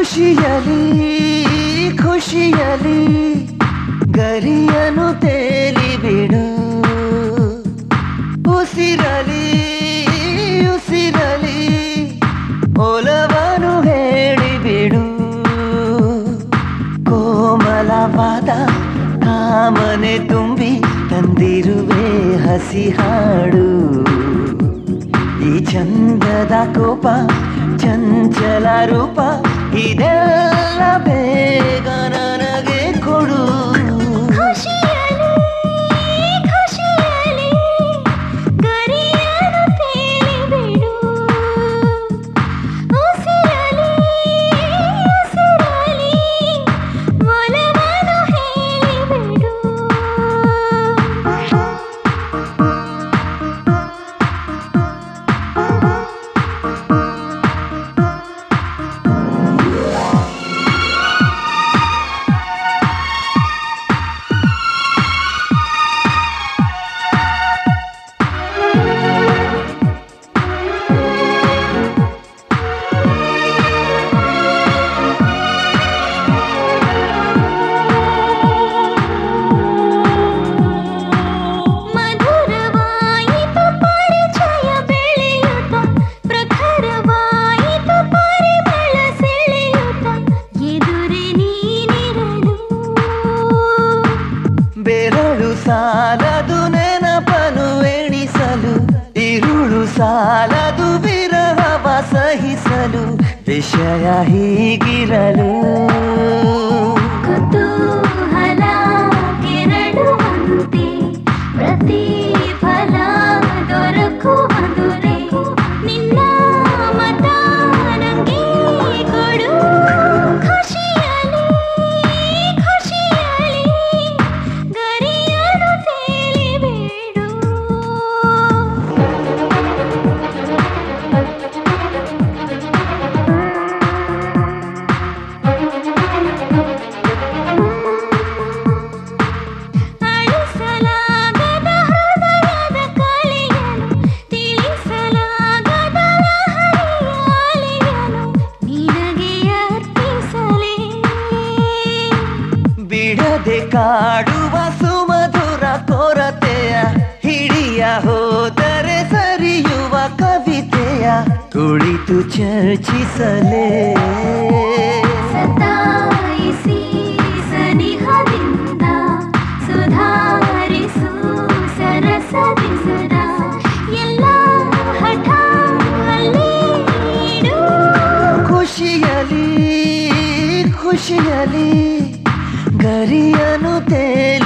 ಖುಷಿಯಲಿ ಖುಷಿಯಲಿ ಗರಿಯನು ತೇಲಿ ಬಿಡು ಉಸಿರಲಿ ಉಸಿರಲಿ ಒಲವನು ಹೇಳಿಬಿಡು ಕೋಮಲವಾದ ಕಾಮನೆ ತುಂಬಿ ತಂದಿರುವೆ ಹಸಿ ಹಾಡು ಈ ಚಂದದ ಕೋಪ ಚಂಚಲ ರೂಪ ಇದೆಲ್ಲ ಬೇಗ ನನಗೆ ಕೊಡು ಖುಷಿಯಲಿ ಖುಷಿಯಲಿ ಗರಿಯನು ತೇಲಿ ಬಿಡು ಉಸಿರಲಿ ಉಸಿರಲಿ ಒಲವನ್ನು ಹೇಳಿಬಿಡು ಮಧುರವಾಯಿತು ಪರಿಚಯ ಬೆಳೆಯುತ್ತ ಪ್ರಖರವಾಯಿತು ಪರಿಮಳ ಸೆಳೆಯುತ್ತ ಎದುರೆ ನೀನಿರಲು ಬೆರಳು ಸಾಲದು ನೆನಪನು ಎಣಿಸಲು ಇರುಳು ಸಾಲದು ವಿರಹವ ಸಹಿಸಲು ವಿಷಯ ಹೀಗಿರಲು ಕುತೂಹಲ ಕೆರಳುವಂತೆ ಪ್ರತಿಫಲ ದೊರಕುವಂತೆ ನಿನ್ನ ಮತ ನಂಗೆ ಕೊಡು ಖುಷಿಯಲಿ ಖುಷಿಯಲಿ ಗರಿಯನು ತೇಲಿ ಬಿಡು ಅಳಿಸಲಾಗದ ಹೃದಯದ ಕಲೆಯನು ತಿಳಿಸಲಾಗದ ಲಹರಿಯಾಲೆಯನು ನಿನಗೆ ಅರ್ಪಿಸಲೇ ಬಿಡದೆ ಕಾಡುವ ಸುಮಧುರ ಕೊರತೆಯ ಹಿಡಿಯ ಹೋದರೆ ಸರಿಯುವ ಕವಿತೆಯ ಕುಳಿತು ಚರ್ಚಿಸಲೇ ಸತಾಯಿಸಿ ಸನಿಹದಿಂದ ಸುಧಾರಿಸು ಸರಸದಿ ಸದಾ ಎಲ್ಲ ಹಠ ಅಲ್ಲೇ ಇಡು ಖುಷಿಯಲಿ ಖುಷಿಯಲಿ ಗರಿಯನು ತೇಲಿ